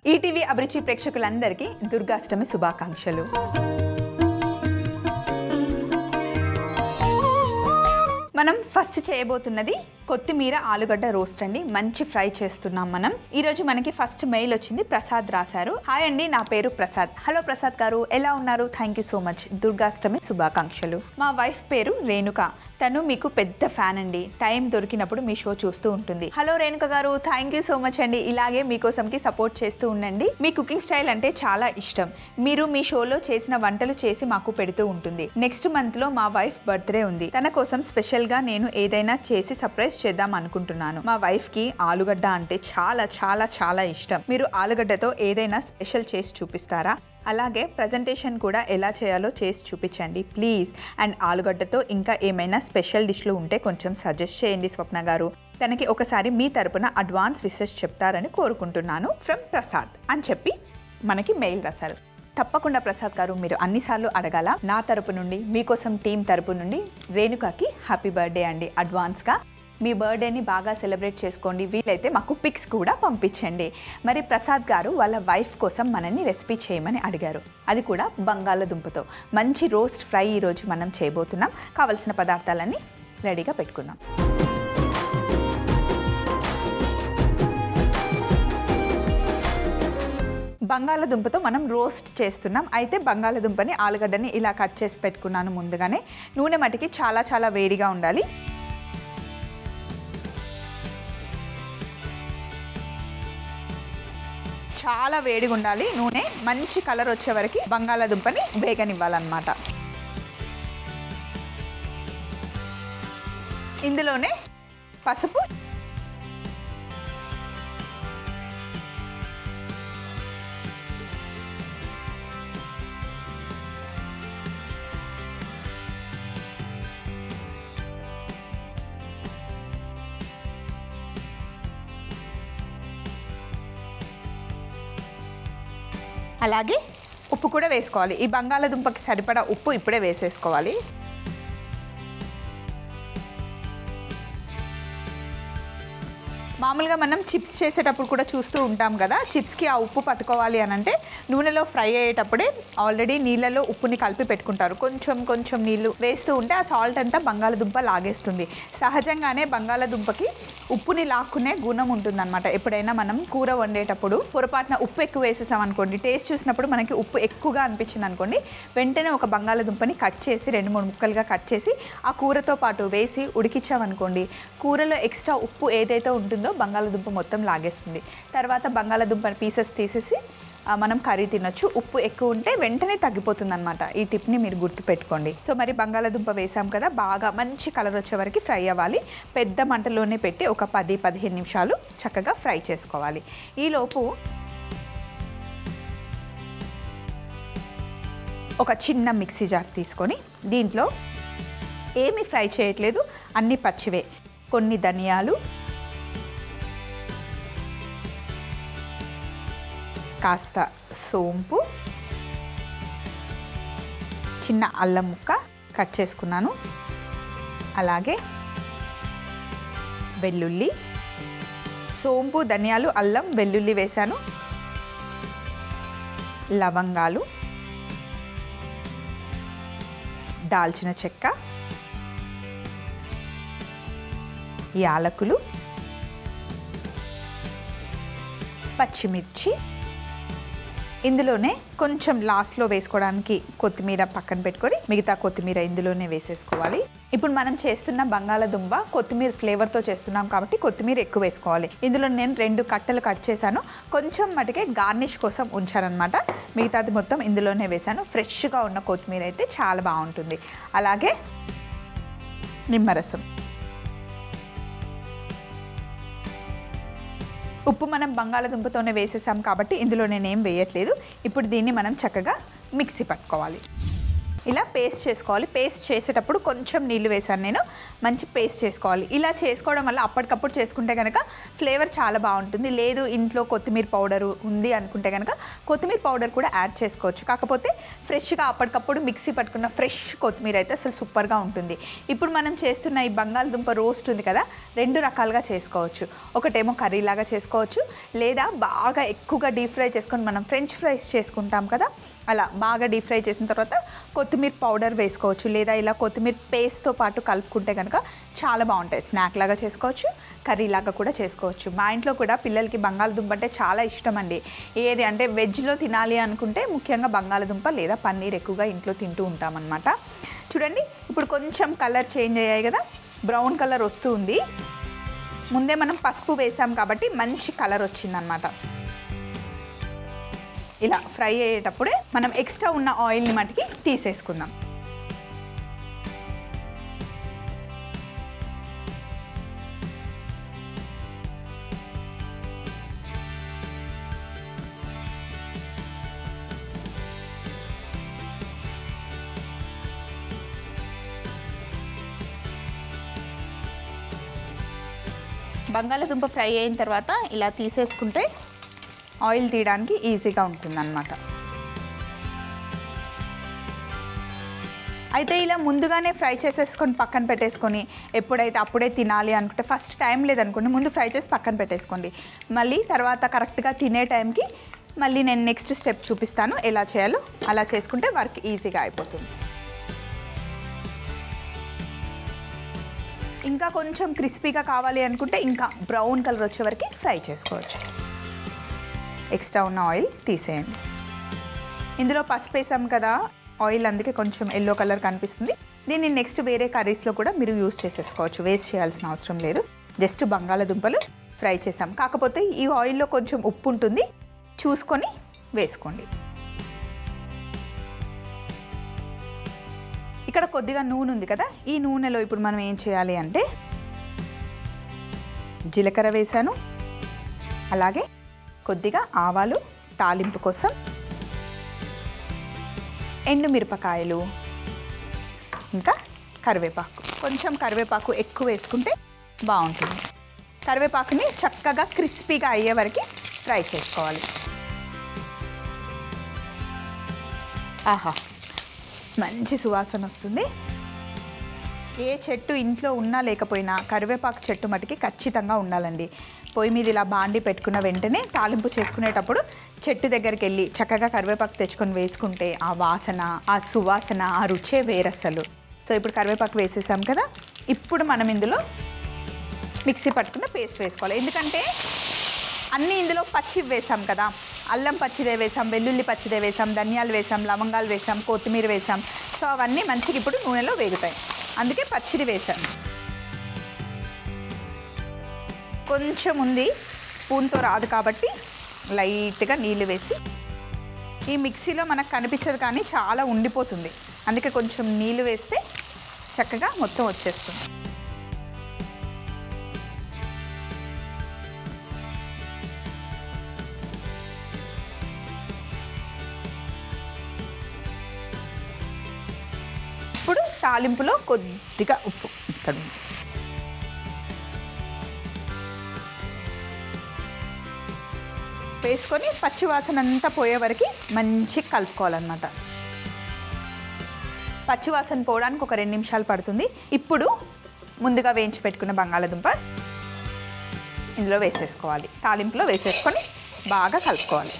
ETV అభిరుచి ప్రేక్షకులందరికీ దుర్గాష్టమి శుభాకాంక్షలు మనం ఫస్ట్ చేయబోతున్నది కొత్తిమీర ఆలుగడ్డ రోస్ట్ అండి మంచి ఫ్రై చేస్తున్నాం మనం ఈరోజు మనకి ఫస్ట్ మెయిల్ వచ్చింది ప్రసాద్ రాశారు హాయ్ అండి నా పేరు ప్రసాద్ హలో ప్రసాద్ గారు ఎలా ఉన్నారు thank you so much Durgashtami శుభాకాంక్షలు మా వైఫ్ పేరు రేణుక తను మీకు పెద్ద ఫ్యాన్ అండి టైం దొరికినప్పుడు మీ షో చూస్తూ ఉంటుంది హలో రేణుక గారు థ్యాంక్ యూ సో మచ్ అండి ఇలాగే మీకోసంకి సపోర్ట్ చేస్తూ ఉండండి మీ కుకింగ్ స్టైల్ అంటే చాలా ఇష్టం మీరు మీ షోలో చేసిన వంటలు చేసి మాకు పెడుతూ ఉంటుంది నెక్స్ట్ మంత్ లో మా వైఫ్ బర్త్డే ఉంది తన కోసం స్పెషల్ గా నేను ఏదైనా చేసి సర్ప్రైజ్ చేద్దాం అనుకుంటున్నాను మా వైఫ్ కి ఆలుగడ్డ అంటే చాలా చాలా చాలా ఇష్టం మీరు ఆలుగడ్డతో ఏదైనా స్పెషల్ చేసి చూపిస్తారా అలాగే ప్రజెంటేషన్ కూడా ఎలా చేయాలో చేసి చూపించండి ప్లీజ్ అండ్ ఆలుగడ్డతో ఇంకా ఏమైనా స్పెషల్ డిష్లు ఉంటే కొంచెం సజెస్ట్ చేయండి స్వప్న గారు తనకి ఒకసారి మీ తరపున అడ్వాన్స్ విషెస్ చెప్తారని కోరుకుంటున్నాను ఫ్రమ్ ప్రసాద్ అని చెప్పి మనకి మెయిల్ రాశారు తప్పకుండా ప్రసాద్ గారు మీరు అన్నిసార్లు అడగాల నా తరపు నుండి మీకోసం టీం తరపు నుండి రేణుకాకి హ్యాపీ బర్త్డే అండి అడ్వాన్స్గా మీ బర్త్డేని బాగా సెలబ్రేట్ చేసుకోండి వీలైతే మాకు పిక్స్ కూడా పంపించండి మరి ప్రసాద్ గారు వాళ్ళ వైఫ్ కోసం మనల్ని రెసిపీ చేయమని అడిగారు అది కూడా బంగాళదుంపతో మంచి రోస్ట్ ఫ్రై ఈరోజు మనం చేయబోతున్నాం కావలసిన పదార్థాలన్నీ రెడీగా పెట్టుకుందాం బంగాళదుంపతో మనం రోస్ట్ చేస్తున్నాం అయితే బంగాళదుంపని ఆలుగడ్డని ఇలా కట్ చేసి పెట్టుకున్నాను ముందుగానే నూనె మటుకి చాలా చాలా వేడిగా ఉండాలి చాలా వేడిగా ఉండాలి నూనె మంచి కలర్ వచ్చే వరకు బంగాళదుంపని వేగనివ్వాలన్నమాట ఇందులోనే పసుపు అలాగే ఉప్పు కూడా వేసుకోవాలి ఈ బంగాళదుంపకి సరిపడా ఉప్పు ఇప్పుడే వేసేసుకోవాలి మామూలుగా మనం చిప్స్ చేసేటప్పుడు కూడా చూస్తూ ఉంటాం కదా చిప్స్కి ఆ ఉప్పు పట్టుకోవాలి అని అంటే నూనెలో ఫ్రై అయ్యేటప్పుడే ఆల్రెడీ నీళ్ళలో ఉప్పుని కలిపి పెట్టుకుంటారు కొంచెం కొంచెం నీళ్ళు వేస్తూ ఉంటే ఆ సాల్ట్ అంతా బంగాళదుంప లాగేస్తుంది సహజంగానే బంగాళదుంపకి ఉప్పుని లాక్కునే గుణం ఉంటుందన్నమాట ఎప్పుడైనా మనం కూర వండేటప్పుడు పొరపాటున ఉప్పు ఎక్కువ వేసేసాం అనుకోండి టేస్ట్ చూసినప్పుడు మనకి ఉప్పు ఎక్కువగా అనిపించింది అనుకోండి వెంటనే ఒక బంగాళదుంపని కట్ చేసి రెండు మూడు ముక్కలుగా కట్ చేసి ఆ కూరతో పాటు వేసి ఉడికించామనుకోండి కూరలో ఎక్స్ట్రా ఉప్పు ఏదైతే ఉంటుందో బంగాళదుంప మొత్తం లాగేస్తుంది తర్వాత బంగాళదుంప పీసెస్ తీసేసి ఆ, మనం కర్రీ తినొచ్చు ఉప్పు ఎక్కువ ఉంటే వెంటనే తగ్గిపోతుంది అనమాట ఈ టిప్ని మీరు గుర్తుపెట్టుకోండి సో మరి బంగాళదుంప వేసాం కదా బాగా మంచి కలర్ వచ్చే వరకు ఫ్రై అవ్వాలి పెద్ద మంటలోనే పెట్టి ఒక పది పదిహేను నిమిషాలు చక్కగా ఫ్రై చేసుకోవాలి ఈలోపు ఒక చిన్న మిక్సీ జార్ తీసుకొని దీంట్లో ఏమి ఫ్రై చేయట్లేదు అన్ని పచ్చివే కొన్ని ధనియాలు కాస్త సోంపు చిన్న అల్లం ముక్క కట్ చేసుకున్నాను అలాగే వెల్లుల్లి సోంపు ధనియాలు అల్లం వెల్లుల్లి వేశాను లవంగాలు దాల్చిన చెక్క యాలకులు పచ్చిమిర్చి ఇందులోనే కొంచెం లాస్ట్లో వేసుకోవడానికి కొత్తిమీర పక్కన పెట్టుకొని మిగతా కొత్తిమీర ఇందులోనే వేసేసుకోవాలి ఇప్పుడు మనం చేస్తున్న బంగాళదుంప కొత్తిమీర ఫ్లేవర్తో చేస్తున్నాం కాబట్టి కొత్తిమీర ఎక్కువ వేసుకోవాలి ఇందులో నేను రెండు కట్టలు కట్ చేశాను కొంచెం మటుకే గార్నిష్ కోసం ఉంచానమాట మిగతాది మొత్తం ఇందులోనే వేశాను ఫ్రెష్గా ఉన్న కొత్తిమీర అయితే చాలా బాగుంటుంది అలాగే నిమ్మరసం ఉప్పు మనం బంగాళదుంపతోనే వేసేసాం కాబట్టి ఇందులో నేనేం వేయట్లేదు ఇప్పుడు దీన్ని మనం చక్కగా మిక్సీ పట్టుకోవాలి ఇలా పేస్ట్ చేసుకోవాలి పేస్ట్ చేసేటప్పుడు కొంచెం నీళ్ళు వేసాను నేను మంచి పేస్ట్ చేసుకోవాలి ఇలా చేసుకోవడం వల్ల అప్పటికప్పుడు చేసుకుంటే కనుక ఫ్లేవర్ చాలా బాగుంటుంది లేదు ఇంట్లో కొత్తిమీర పౌడర్ ఉంది అనుకుంటే కనుక కొత్తిమీర పౌడర్ కూడా యాడ్ చేసుకోవచ్చు కాకపోతే ఫ్రెష్గా అప్పటికప్పుడు మిక్సీ పట్టుకున్న ఫ్రెష్ కొత్తిమీర అయితే అసలు సూపర్గా ఉంటుంది ఇప్పుడు మనం చేస్తున్న ఈ బంగాళదుంప రోస్ట్ ఉంది కదా రెండు రకాలుగా చేసుకోవచ్చు ఒకటేమో కర్రీ లాగా చేసుకోవచ్చు లేదా బాగా ఎక్కువగా డీప్ ఫ్రై చేసుకొని మనం ఫ్రెంచ్ ఫ్రైస్ చేసుకుంటాం కదా అలా బాగా డీప్ ఫ్రై చేసిన తర్వాత కొత్తిమీర పౌడర్ వేసుకోవచ్చు లేదా ఇలా కొత్తిమీర పేస్ట్తో పాటు కలుపుకుంటే కనుక చాలా బాగుంటాయి స్నాక్ లాగా చేసుకోవచ్చు కర్రీ లాగా కూడా చేసుకోవచ్చు మా ఇంట్లో కూడా పిల్లలకి బంగాళదుంప అంటే చాలా ఇష్టం అండి ఏది అంటే వెజ్లో తినాలి అనుకుంటే ముఖ్యంగా బంగాళదుంప లేదా పన్నీర్ ఎక్కువగా ఇంట్లో తింటూ ఉంటామన్నమాట చూడండి ఇప్పుడు కొంచెం కలర్ చేంజ్ అయ్యాయి కదా బ్రౌన్ కలర్ వస్తూ ఉంది ముందే మనం పసుపు వేసాం కాబట్టి మంచి కలర్ వచ్చిందనమాట ఇలా ఫ్రై అయ్యేటప్పుడే మనం ఎక్స్ట్రా ఉన్న ఆయిల్ని మటుకి తీసేసుకుందాం బంగాళదుంప ఫ్రై అయిన తర్వాత ఇలా తీసేసుకుంటే ఆయిల్ తీయడానికి ఈజీగా ఉంటుందన్నమాట అయితే ఇలా ముందుగానే ఫ్రై చేసేసుకొని పక్కన పెట్టేసుకొని ఎప్పుడైతే అప్పుడే తినాలి అనుకుంటే ఫస్ట్ టైం లేదనుకోండి ముందు ఫ్రై చేసి పక్కన పెట్టేసుకోండి మళ్ళీ తర్వాత కరెక్ట్గా తినే టైంకి మళ్ళీ నేను నెక్స్ట్ స్టెప్ చూపిస్తాను ఎలా చేయాలో అలా చేసుకుంటే వర్క్ ఈజీగా అయిపోతుంది ఇంకా కొంచెం క్రిస్పీగా కావాలి అనుకుంటే ఇంకా బ్రౌన్ కలర్ వచ్చే వరకు ఫ్రై చేసుకోవచ్చు ఎక్స్ట్రా ఉన్న ఆయిల్ తీసేయండి ఇందులో పసుపు వేసాం కదా ఆయిల్ అందుకే కొంచెం ఎల్లో కలర్ కనిపిస్తుంది దీన్ని నెక్స్ట్ వేరే కర్రీస్లో కూడా మీరు యూస్ చేసేసుకోవచ్చు వేస్ట్ చేయాల్సిన అవసరం లేదు జస్ట్ బంగాళదుంపలు ఫ్రై చేసాం కాకపోతే ఈ ఆయిల్లో కొంచెం ఉప్పు ఉంటుంది చూసుకొని వేసుకోండి ఇక్కడ కొద్దిగా నూనె ఉంది కదా ఈ నూనెలో ఇప్పుడు మనం ఏం చేయాలి అంటే జీలకర్ర వేసాను అలాగే కొద్దిగా ఆవాలు తాలింపు కోసం ఎండుమిరపకాయలు ఇంకా కరివేపాకు కొంచెం కరివేపాకు ఎక్కువ వేసుకుంటే బాగుంటుంది కరివేపాకుని చక్కగా క్రిస్పీగా అయ్యే వరకు ఫ్రై చేసుకోవాలి ఆహా మంచి సువాసన వస్తుంది ఏ చెట్టు ఇంట్లో ఉన్నా లేకపోయినా కరివేపాకు చెట్టు మటుకి ఖచ్చితంగా ఉండాలండి పొయ్యి మీద ఇలా బాండి పెట్టుకున్న వెంటనే తాలింపు చేసుకునేటప్పుడు చెట్టు దగ్గరికి వెళ్ళి చక్కగా కరివేపాకు తెచ్చుకొని వేసుకుంటే ఆ వాసన ఆ సువాసన ఆ రుచే వేరసలు సో ఇప్పుడు కరివేపాకు వేసేసాం కదా ఇప్పుడు మనం ఇందులో మిక్సీ పట్టుకున్న పేస్ట్ వేసుకోవాలి ఎందుకంటే అన్నీ ఇందులో పచ్చి వేసాం కదా అల్లం పచ్చిదే వేసాం వెల్లుల్లి పచ్చిదే వేసాం ధనియాలు వేసాం లవంగాలు వేసాం కొత్తిమీర వేసాం సో అవన్నీ మంచిగా ఇప్పుడు నూనెలో వేగుతాయి అందుకే పచ్చిది వేసాం కొంచెం ఉంది స్పూన్తో రాదు కాబట్టి లైట్గా నీళ్ళు వేసి ఈ మిక్సీలో మనకు కనిపించదు కానీ చాలా ఉండిపోతుంది అందుకే కొంచెం నీళ్ళు వేస్తే చక్కగా మొత్తం వచ్చేస్తుంది ఇప్పుడు తాలింపులో కొద్దిగా ఉప్పు ఇక్కడ ఉంది. వేసుకొని పచ్చి వాసన అంతా పోయే వరకు మంచి కలుపుకోవాలన్నమాట పచ్చి వాసన పోవడానికి ఒక రెండు నిమిషాలు పడుతుంది ఇప్పుడు ముందుగా వేయించి పెట్టుకున్న బంగాళదుంప ఇందులో వేసేసుకోవాలి తాలింపులో వేసేసుకొని బాగా కలుపుకోవాలి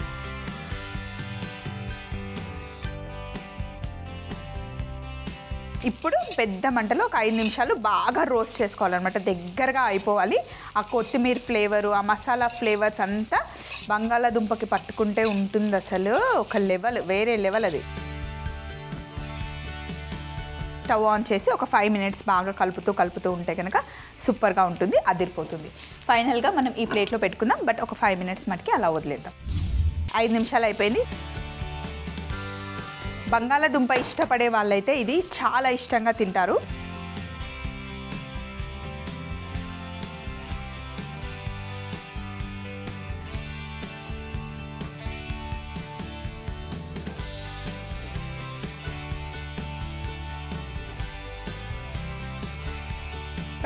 ఇప్పుడు పెద్ద మంటలో ఒక ఐదు నిమిషాలు బాగా రోస్ట్ చేసుకోవాలన్నమాట దగ్గరగా అయిపోవాలి ఆ కొత్తిమీర ఫ్లేవరు ఆ మసాలా ఫ్లేవర్స్ అంతా బంగాళాదుంపకి పట్టుకుంటే ఉంటుంది అసలు ఒక లెవెల్ వేరే లెవెల్ అది స్టవ్ ఆన్ చేసి ఒక ఫైవ్ మినిట్స్ బాగా కలుపుతూ కలుపుతూ ఉంటే కనుక సూపర్గా ఉంటుంది అదిరిపోతుంది ఫైనల్గా మనం ఈ ప్లేట్లో పెట్టుకుందాం బట్ ఒక ఫైవ్ మినిట్స్ మటుకి అలా వదిలేద్దాం ఐదు నిమిషాలు అయిపోయింది బంగాళాదుంప ఇష్టపడే వాళ్ళైతే ఇది చాలా ఇష్టంగా తింటారు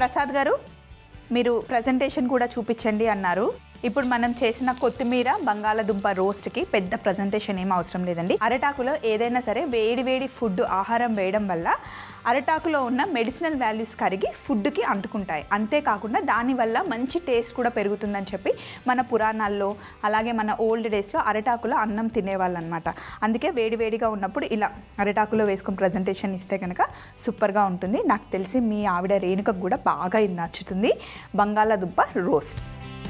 ప్రసాద్ గారు మీరు ప్రజెంటేషన్ కూడా చూపించండి అన్నారు ఇప్పుడు మనం చేసిన కొత్తిమీర బంగాళదుంప రోస్ట్కి పెద్ద ప్రజెంటేషన్ ఏం అవసరం లేదండి అరటాకులో ఏదైనా సరే వేడి వేడి ఫుడ్ ఆహారం వేయడం వల్ల అరటాకులో ఉన్న మెడిసినల్ వాల్యూస్ కరిగి ఫుడ్కి అంటుకుంటాయి అంతేకాకుండా దానివల్ల మంచి టేస్ట్ కూడా పెరుగుతుందని చెప్పి మన పురాణాల్లో అలాగే మన ఓల్డ్ డేస్లో అరటాకులో అన్నం తినేవాళ్ళు అనమాట అందుకే వేడి వేడిగా ఉన్నప్పుడు ఇలా అరటాకులో వేసుకుని ప్రజెంటేషన్ ఇస్తే కనుక సూపర్గా ఉంటుంది నాకు తెలిసి మీ ఆవిడ రేణుకకు కూడా బాగా ఇది నచ్చుతుంది బంగాళాదుంప రోస్ట్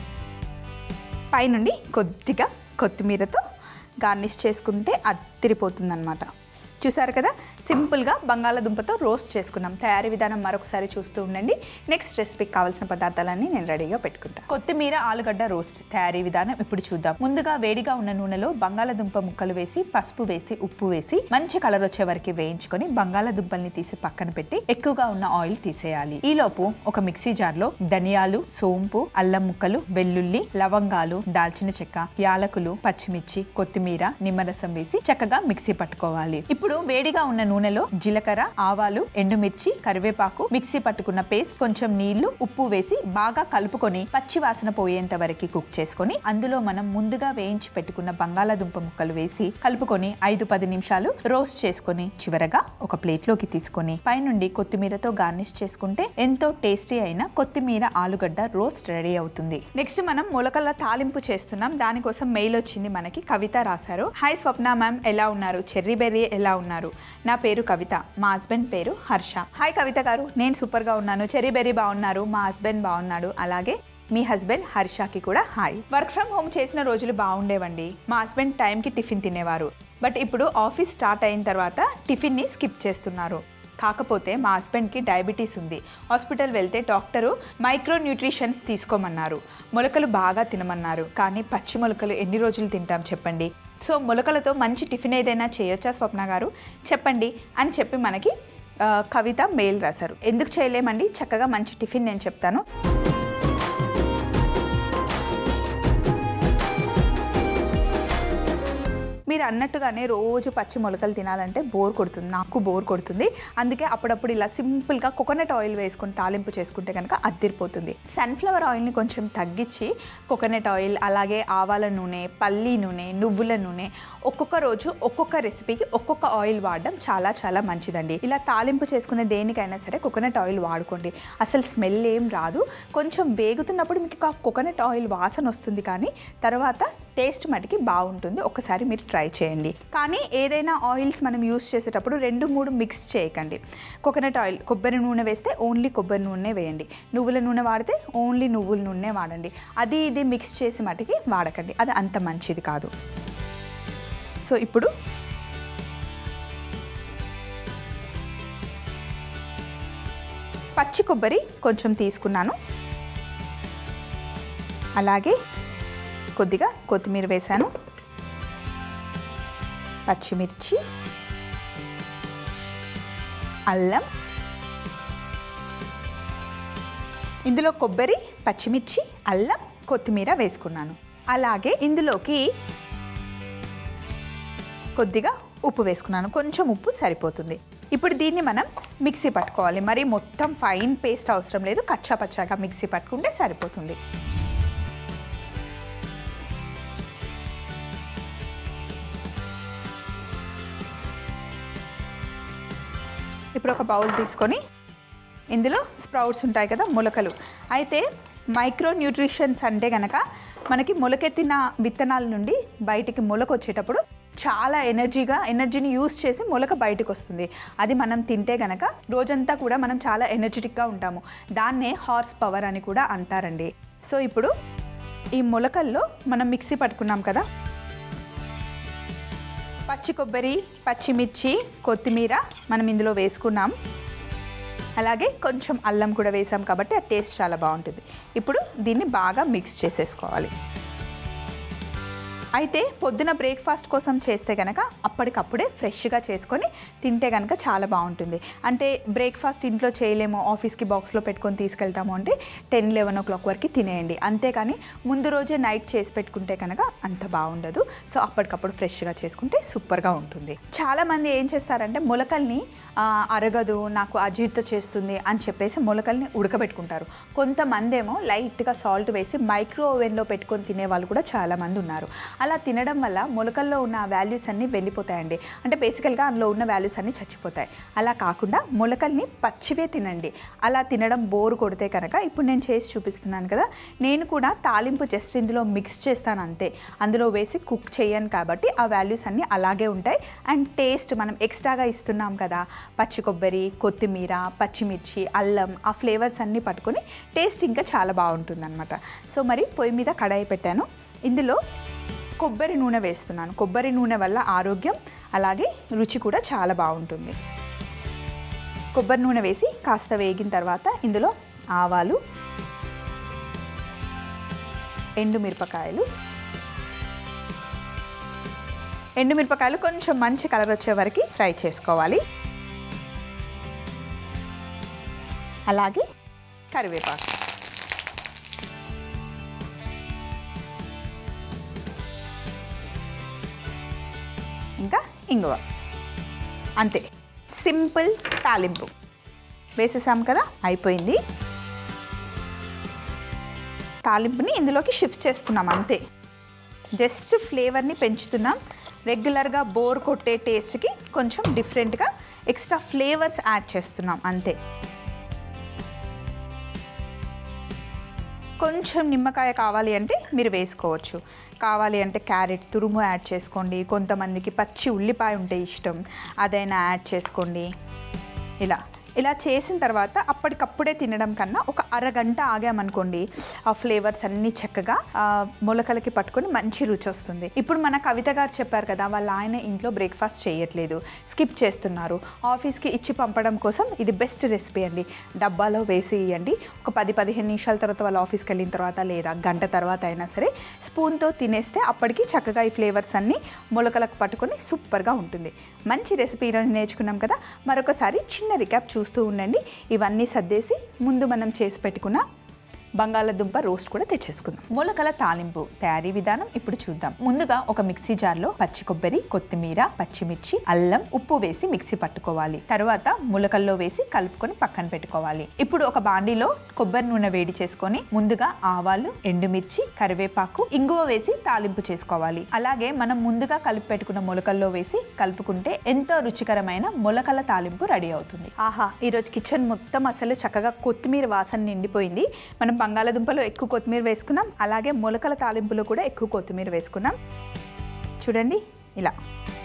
పైనుండి కొద్దిగా కొత్తిమీరతో గార్నిష్ చేసుకుంటే అదిరిపోతుంది అనమాట చూసారు కదా సింపుల్గా బంగాళాదుంపతో రోస్ట్ చేసుకున్నాం తయారీ విధానం మరొకసారి చూస్తూ ఉండండి నెక్స్ట్ రెసిపీకి కావాల్సిన పదార్థాలన్నీ నేను రెడీగా పెట్టుకుంటాను కొత్తిమీర ఆలుగడ్డ రోస్ట్ తయారీ విధానం ఇప్పుడు చూద్దాం ముందుగా వేడిగా ఉన్న నూనెలో బంగాళాదుంప ముక్కలు వేసి పసుపు వేసి ఉప్పు వేసి మంచి కలర్ వచ్చే వరకు వేయించుకొని బంగాళాదుంపల్ని తీసి పక్కన పెట్టి ఎక్కువగా ఉన్న ఆయిల్ తీసేయాలి ఈలోపు ఒక మిక్సీ జార్లో ధనియాలు సోంపు అల్లం ముక్కలు వెల్లుల్లి లవంగాలు దాల్చిన చెక్క యాలకులు పచ్చిమిర్చి కొత్తిమీర నిమ్మరసం వేసి చక్కగా మిక్సీ పట్టుకోవాలి ఇప్పుడు వేడిగా ఉన్న నూనెలో జీలకర్ర ఆవాలు ఎండుమిర్చి కరివేపాకు మిక్సీ పట్టుకున్న పేస్ట్ కొంచెం నీళ్లు ఉప్పు వేసి బాగా కలుపుకొని పచ్చి వాసన పోయేంత వరకు కుక్ చేసుకొని అందులో మనం ముందుగా వేయించి పెట్టుకున్న బంగాళాదుంప ముక్కలు వేసి కలుపుకొని ఐదు పది నిమిషాలు రోస్ట్ చేసుకొని చివరగా ఒక ప్లేట్ లోకి తీసుకొని పైనుండి కొత్తిమీరతో గార్నిష్ చేసుకుంటే ఎంతో టేస్టీ అయిన కొత్తిమీర ఆలుగడ్డ రోస్ట్ రెడీ అవుతుంది నెక్స్ట్ మనం మొలకల తాలింపు చేస్తున్నాం దానికోసం మెయిల్ వచ్చింది మనకి కవిత రాశారు హాయ్ స్వప్న మ్యామ్ ఎలా ఉన్నారు చెర్రీ బెర్రీ ఎలా ఉన్నారు నా పేరు కవిత మా హస్బెండ్ పేరు హర్ష హాయ్ కవిత గారు నేను సూపర్గా ఉన్నాను చెర్రీ బెర్రీ బాగున్నారు మా హస్బెండ్ బాగున్నాడు అలాగే మీ హస్బెండ్ హర్షకి కూడా హాయ్ వర్క్ ఫ్రమ్ హోమ్ చేసిన రోజులు బాగుండేవండి మా హస్బెండ్ టైంకి టిఫిన్ తినేవారు బట్ ఇప్పుడు ఆఫీస్ స్టార్ట్ అయిన తర్వాత టిఫిన్ని స్కిప్ చేస్తున్నారు కాకపోతే మా హస్బెండ్కి డయాబెటీస్ ఉంది హాస్పిటల్ వెళ్తే డాక్టరు మైక్రో న్యూట్రిషన్స్ తీసుకోమన్నారు మొలకలు బాగా తినమన్నారు కానీ పచ్చి మొలకలు ఎన్ని రోజులు తింటాం చెప్పండి సో మొలకలతో మంచి టిఫిన్ ఏదైనా చేయొచ్చా స్వప్న గారు చెప్పండి అని చెప్పి మనకి ఆ, కవిత మెయిల్ రాశారు ఎందుకు చేయలేమండి చక్కగా మంచి టిఫిన్ నేను చెప్తాను మీరు అన్నట్టుగానే రోజు పచ్చి మొలకలు తినాలంటే బోర్ కొడుతుంది నాకు బోర్ కొడుతుంది అందుకే అప్పుడప్పుడు ఇలా సింపుల్గా కోకోనట్ ఆయిల్ వేసుకొని తాలింపు చేసుకుంటే కనుక అద్దిరిపోతుంది సన్ఫ్లవర్ ఆయిల్ని కొంచెం తగ్గించి కోకోనట్ ఆయిల్ అలాగే ఆవాల నూనె పల్లి నూనె నువ్వుల నూనె ఒక్కొక్క రోజు ఒక్కొక్క రెసిపీకి ఒక్కొక్క ఆయిల్ వాడడం చాలా చాలా మంచిదండి ఇలా తాలింపు చేసుకునే దేనికైనా సరే కోకోనట్ ఆయిల్ వాడుకోండి అసలు స్మెల్ ఏం రాదు కొంచెం వేగుతున్నప్పుడు మీకు ఆ కోకోనట్ ఆయిల్ వాసన వస్తుంది కానీ తర్వాత టేస్ట్ మటుకి బాగుంటుంది ఒకసారి మీరు ట్రై చేయండి కానీ ఏదైనా ఆయిల్స్ మనం యూస్ చేసేటప్పుడు రెండు మూడు మిక్స్ చేయకండి కోకోనట్ ఆయిల్ కొబ్బరి నూనె వేస్తే ఓన్లీ కొబ్బరి నూనె వేయండి నువ్వుల నూనె వాడితే ఓన్లీ నువ్వుల నూనె వాడండి అది ఇది మిక్స్ చేసి మటుకి వాడకండి అది అంత మంచిది కాదు సో ఇప్పుడు పచ్చి కొబ్బరి కొంచెం తీసుకున్నాను అలాగే కొద్దిగా కొత్తిమీర వేశాను పచ్చిమిర్చి అల్లం ఇందులో కొబ్బరి పచ్చిమిర్చి అల్లం కొత్తిమీర వేసుకున్నాను అలాగే ఇందులోకి కొద్దిగా ఉప్పు వేసుకున్నాను కొంచెం ఉప్పు సరిపోతుంది ఇప్పుడు దీన్ని మనం మిక్సీ పట్టుకోవాలి మరి మొత్తం ఫైన్ పేస్ట్ అవసరం లేదు కచ్చా పచ్చాగా మిక్సీ పట్టుకుంటే సరిపోతుంది ఇప్పుడు ఒక బౌల్ తీసుకొని ఇందులో స్ప్రౌట్స్ ఉంటాయి కదా మొలకలు అయితే మైక్రో న్యూట్రిషన్స్ అంటే కనుక మనకి మొలకెత్తిన విత్తనాల నుండి బయటికి మొలక వచ్చేటప్పుడు చాలా ఎనర్జీగా ఎనర్జీని యూస్ చేసి మొలక బయటకు వస్తుంది అది మనం తింటే గనక రోజంతా కూడా మనం చాలా ఎనర్జెటిక్గా ఉంటాము దాన్నే హార్స్ పవర్ అని కూడా అంటారండి సో ఇప్పుడు ఈ మొలకల్లో మనం మిక్సీ పట్టుకున్నాం కదా పచ్చి కొబ్బరి పచ్చిమిర్చి కొత్తిమీర మనం ఇందులో వేసుకున్నాం అలాగే కొంచెం అల్లం కూడా వేసాం కాబట్టి ఆ టేస్ట్ చాలా బాగుంటుంది ఇప్పుడు దీన్ని బాగా మిక్స్ చేసేసుకోవాలి అయితే పొద్దున బ్రేక్ఫాస్ట్ కోసం చేస్తే కనుక అప్పటికప్పుడే ఫ్రెష్గా చేసుకొని తింటే కనుక చాలా బాగుంటుంది అంటే బ్రేక్ఫాస్ట్ ఇంట్లో చేయలేము ఆఫీస్కి బాక్స్లో పెట్టుకొని తీసుకెళ్తాము అంటే టెన్ లెవెన్ ఓ క్లాక్ వరకు తినేయండి అంతేకాని ముందు రోజే నైట్ చేసి పెట్టుకుంటే కనుక అంత బాగుండదు సో అప్పటికప్పుడు ఫ్రెష్గా చేసుకుంటే సూపర్గా ఉంటుంది చాలామంది ఏం చేస్తారంటే మొలకల్ని ఆ, అరగదు నాకు అజీర్త చేస్తుంది అని చెప్పేసి మొలకల్ని ఉడకబెట్టుకుంటారు కొంతమంది ఏమో లైట్గా సాల్ట్ వేసి మైక్రో ఓవెన్లో పెట్టుకొని తినే వాళ్ళు కూడా చాలామంది ఉన్నారు అలా తినడం వల్ల మొలకల్లో ఉన్న వాల్యూస్ అన్నీ వెళ్ళిపోతాయండి అంటే బేసికల్గా అందులో ఉన్న వాల్యూస్ అన్నీ చచ్చిపోతాయి అలా కాకుండా మొలకల్ని పచ్చివే తినండి అలా తినడం బోరు కొడితే కనుక ఇప్పుడు నేను చేసి చూపిస్తున్నాను కదా నేను కూడా తాలింపు జస్ట్ ఇందులో మిక్స్ చేస్తాను అంతే అందులో వేసి కుక్ చేయను కాబట్టి ఆ వాల్యూస్ అన్నీ అలాగే ఉంటాయి అండ్ టేస్ట్ మనం ఎక్స్ట్రాగా ఇస్తున్నాం కదా పచ్చి కొబ్బరి కొత్తిమీర పచ్చిమిర్చి అల్లం ఆ ఫ్లేవర్స్ అన్నీ పట్టుకొని టేస్ట్ ఇంకా చాలా బాగుంటుంది అనమాట సో మరి పొయ్యి మీద కడాయి పెట్టాను ఇందులో కొబ్బరి నూనె వేస్తున్నాను కొబ్బరి నూనె వల్ల ఆరోగ్యం అలాగే రుచి కూడా చాలా బాగుంటుంది కొబ్బరి నూనె వేసి కాస్త వేగిన తర్వాత ఇందులో ఆవాలు ఎండుమిరపకాయలు ఎండుమిరపకాయలు కొంచెం మంచి కలర్ వచ్చే వరకు ఫ్రై చేసుకోవాలి అలాగే కరివేపాకు ఇంకా ఇంగువ అంతే సింపుల్ తాలింపు వేసేసాం కదా అయిపోయింది తాలింపుని ఇందులోకి షిఫ్ట్ చేస్తున్నాం అంతే జస్ట్ ఫ్లేవర్ని పెంచుతున్నాం రెగ్యులర్గా బోర్ కొట్టే టేస్ట్కి కొంచెం డిఫరెంట్గా ఎక్స్ట్రా ఫ్లేవర్స్ యాడ్ చేస్తున్నాం అంతే కొంచెం నిమ్మకాయ కావాలి అంటే మీరు వేసుకోవచ్చు కావాలి అంటే క్యారెట్ తురుము యాడ్ చేసుకోండి కొంతమందికి పచ్చి ఉల్లిపాయ ఉంటే ఇష్టం అదైనా యాడ్ చేసుకోండి ఇలా ఇలా చేసిన తర్వాత అప్పటికప్పుడే తినడం కన్నా ఒక అరగంట ఆగామనుకోండి ఆ ఫ్లేవర్స్ అన్నీ చక్కగా ఆ, మొలకలకి పట్టుకొని మంచి రుచి వస్తుంది ఇప్పుడు మన కవిత గారు చెప్పారు కదా వాళ్ళ ఆయన ఇంట్లో బ్రేక్ఫాస్ట్ చేయట్లేదు స్కిప్ చేస్తున్నారు ఆఫీస్కి ఇచ్చి పంపడం కోసం ఇది బెస్ట్ రెసిపీ అండి డబ్బాలో వేసి ఇవ్వండి ఒక పది పదిహేను నిమిషాల తర్వాత వాళ్ళ ఆఫీస్కి వెళ్ళిన తర్వాత లేదా గంట తర్వాత అయినా సరే స్పూన్తో తినేస్తే అప్పటికి చక్కగా ఈ ఫ్లేవర్స్ అన్నీ మొలకలకు పట్టుకొని సూపర్గా ఉంటుంది మంచి రెసిపీ ఈరోజు నేర్చుకున్నాం కదా మరొకసారి చిన్న రికాప్ చూస్తూ ఉండండి ఇవన్నీ సర్దేసి ముందు మనం చేసి పెట్టుకున్న బంగాళదుంప రోస్ట్ కూడా తెచ్చేసుకుందాం మొలకల తాలింపు తయారీ విధానం ఇప్పుడు చూద్దాం ముందుగా ఒక మిక్సీ జార్లో పచ్చి కొబ్బరి కొత్తిమీర పచ్చిమిర్చి అల్లం ఉప్పు వేసి మిక్సీ పట్టుకోవాలి తర్వాత మొలకల్లో వేసి కలుపుకొని పక్కన పెట్టుకోవాలి ఇప్పుడు ఒక బాండీలో కొబ్బరి నూనె వేడి చేసుకొని ముందుగా ఆవాలు ఎండుమిర్చి కరివేపాకు ఇంగువ వేసి తాలింపు చేసుకోవాలి అలాగే మనం ముందుగా కలిపి పెట్టుకున్న మొలకల్లో వేసి కలుపుకుంటే ఎంతో రుచికరమైన మొలకల తాలింపు రెడీ అవుతుంది ఆహా ఈరోజు కిచెన్ మొత్తం అసలు చక్కగా కొత్తిమీర వాసన నిండిపోయింది మనం బంగాళాదుంపలో ఎక్కువ కొత్తిమీర వేసుకున్నాం అలాగే మొలకల తాలింపులో కూడా ఎక్కువ కొత్తిమీర వేసుకున్నాం చూడండి ఇలా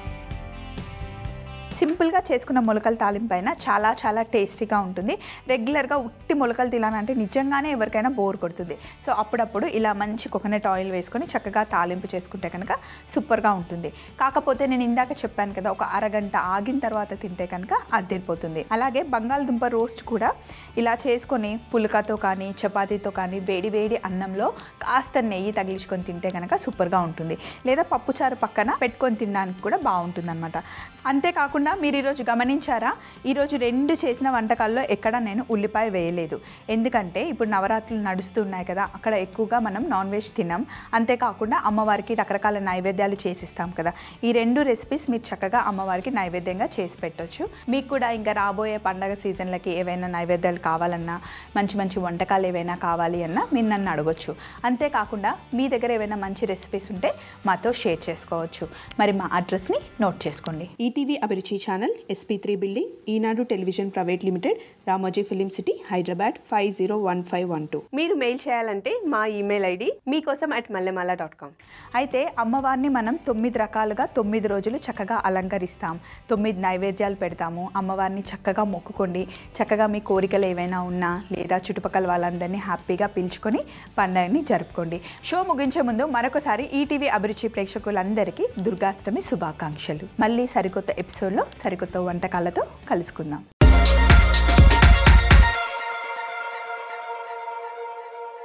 సింపుల్గా చేసుకున్న మొలకల తాలింపు అయినా చాలా చాలా టేస్టీగా ఉంటుంది రెగ్యులర్గా ఉట్టి మొలకలు తినాలంటే నిజంగానే ఎవరికైనా బోర్ కొడుతుంది సో అప్పుడప్పుడు ఇలా మంచి కోకోనట్ ఆయిల్ వేసుకొని చక్కగా తాలింపు చేసుకుంటే కనుక సూపర్గా ఉంటుంది కాకపోతే నేను ఇందాక చెప్పాను కదా ఒక అరగంట ఆగిన తర్వాత తింటే కనుక అద్దెరిపోతుంది అలాగే బంగాళదుంప రోస్ట్ కూడా ఇలా చేసుకొని పులకతో కానీ చపాతీతో కానీ వేడి వేడి అన్నంలో కాస్త నెయ్యి తగిలించుకొని తింటే కనుక సూపర్గా ఉంటుంది లేదా పప్పుచారు పక్కన పెట్టుకొని తినడానికి కూడా బాగుంటుంది అనమాట అంతేకాకుండా మీరు ఈరోజు గమనించారా ఈరోజు రెండు చేసిన వంటకాల్లో ఎక్కడ నేను ఉల్లిపాయ వేయలేదు ఎందుకంటే ఇప్పుడు నవరాత్రులు నడుస్తున్నాయి కదా అక్కడ ఎక్కువగా మనం నాన్ వెజ్ తినాం అంతేకాకుండా అమ్మవారికి రకరకాల నైవేద్యాలు చేసిస్తాం కదా ఈ రెండు రెసిపీస్ మీరు చక్కగా అమ్మవారికి నైవేద్యంగా చేసి పెట్టొచ్చు మీకు కూడా ఇంకా రాబోయే పండగ సీజన్లకి ఏవైనా నైవేద్యాలు కావాలన్నా మంచి మంచి వంటకాలు ఏవైనా కావాలి అన్నా మీరు నన్ను అడగొచ్చు అంతేకాకుండా మీ దగ్గర ఏవైనా మంచి రెసిపీస్ ఉంటే మాతో షేర్ చేసుకోవచ్చు మరి మా అడ్రస్ని నోట్ చేసుకోండి ETV Abhiruchi channel SP three building Eenadu television private limited Ramoji film city Hyderabad five zero one five one two మీరు మెయిల్ చేయాలంటే మా ఈమెయిల్ ఐడి మీకోసం అట్ మల్లెమాల డాట్ కామ్ అయితే అమ్మవారిని మనం తొమ్మిది రకాలుగా తొమ్మిది రోజులు చక్కగా అలంకరిస్తాం తొమ్మిది నైవేద్యాలు పెడతాము అమ్మవారిని చక్కగా మొక్కుకోండి చక్కగా మీ కోరికలు ఏవైనా ఉన్నా లేదా చుట్టుపక్కల వాళ్ళందరినీ హ్యాపీగా పిలుచుకొని పండుగని జరుపుకోండి షో ముగించే ముందు మరొకసారి ఈటీవీ అభిరుచి ప్రేక్షకులందరికీ దుర్గాష్టమి శుభాకాంక్షలు మళ్ళీ సరికొత్త ఎపిసోడ్లో సరికొత్త వంటకాలతో కలుసుకుందాం